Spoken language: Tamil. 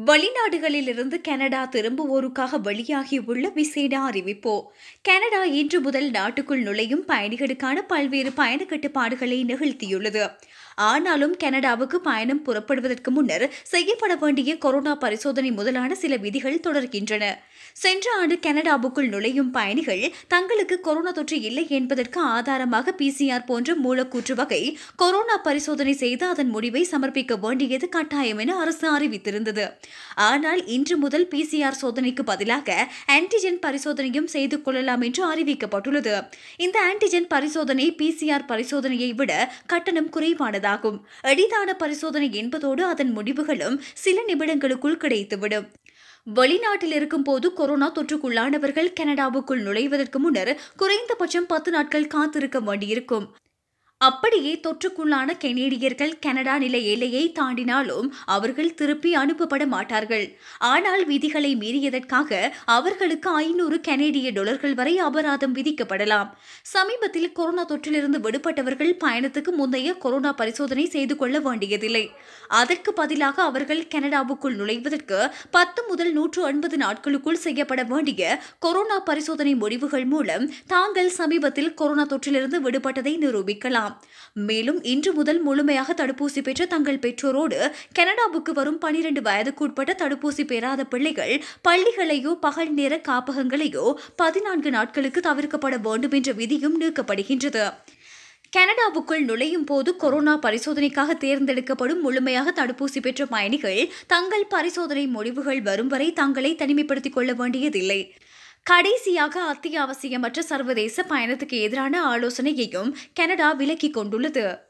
வெளிநாடுகளிலிருந்து கனடா திரும்புவோருக்காக வெளியாகியுள்ள விசேட அறிவிப்பு கனடா இன்று முதல் நாட்டுக்குள் நுழையும் பயணிகளுக்கான பல்வேறு பயண கட்டுப்பாடுகளை நிகழ்த்தியுள்ளது ஆனாலும் கனடாவுக்கு பயணம் புறப்படுவதற்கு முன்னர் செய்யப்பட வேண்டிய கொரோனா பரிசோதனை முதலான சில விதிகள் தொடர்கின்றன சென்ற ஆண்டு கனடாவுக்குள் நுழையும் பயணிகள் தங்களுக்கு கொரோனா தொற்று இல்லை என்பதற்கு ஆதாரமாக பிசிஆர் போன்ற மூலக்கூற்று வகை கொரோனா பரிசோதனை செய்து அதன் முடிவை சமர்ப்பிக்க வேண்டியது கட்டாயம் என அரசு அறிவித்திருந்தது ஆனால் இன்று முதல் பிசிஆர் சோதனைக்கு பதிலாக ஆன்டிஜென் பரிசோதனையும் செய்து கொள்ளலாம் என்று அறிவிக்கப்பட்டுள்ளது இந்த ஆன்டிஜென் பரிசோதனை பிசிஆர் பரிசோதனையை விட கட்டணம் குறைவானதாகும் எளிதான பரிசோதனை என்பதோடு அதன் முடிவுகளும் சில நிமிடங்களுக்குள் கிடைத்துவிடும் வெளிநாட்டில் இருக்கும்போது கொரோனா தொற்றுக்குள்ளானவர்கள் கனடாவுக்குள் நுழைவதற்கு முன்னர் குறைந்தபட்சம் பத்து நாட்கள் காத்திருக்க வேண்டியிருக்கும் அப்படியே தொற்றுக்குள்ளான கெனேடியர்கள் கனடா நில எல்லையை தாண்டினாலும் அவர்கள் திருப்பி அனுப்பப்பட மாட்டார்கள் ஆனால் விதிகளை மீறியதற்காக அவர்களுக்கு ஐநூறு கனேடிய டாலர்கள் வரை அபராதம் விதிக்கப்படலாம் சமீபத்தில் கொரோனா தொற்றிலிருந்து விடுபட்டவர்கள் பயணத்துக்கு முந்தைய கொரோனா பரிசோதனை செய்து கொள்ள வேண்டியதில்லை அதற்கு பதிலாக அவர்கள் கனடாவுக்குள் நுழைவதற்கு பத்து முதல் நூற்று எண்பது நாட்களுக்குள் செய்யப்பட வேண்டிய கொரோனா பரிசோதனை முடிவுகள் மூலம் தாங்கள் சமீபத்தில் கொரோனா தொற்றிலிருந்து விடுபட்டதை நிரூபிக்கலாம் மேலும் இன்று முதல் முழுமையாக தடுப்பூசி பெற்ற தங்கள் பெற்றோரோடு கனடாவுக்கு வரும் பனிரெண்டு வயதுக்குட்பட்ட தடுப்பூசி பெறாத பிள்ளைகள் பள்ளிகளையோ பகல் நேர காப்பகங்களையோ பதினான்கு நாட்களுக்கு தவிர்க்கப்பட வேண்டும் என்ற விதியும் நீக்கப்படுகின்றது கனடாவுக்குள் நுழையும் போது கொரோனா பரிசோதனைக்காக தேர்ந்தெடுக்கப்படும் முழுமையாக தடுப்பூசி பெற்ற பயணிகள் தங்கள் பரிசோதனை முடிவுகள் வரும் வரை தங்களை தனிமைப்படுத்திக் கொள்ள வேண்டியதில்லை கடைசியாக அத்தியாவசியமற்ற சர்வதேச பயணத்துக்கு எதிரான ஆலோசனையையும் கனடா விலக்கிக் கொண்டுள்ளது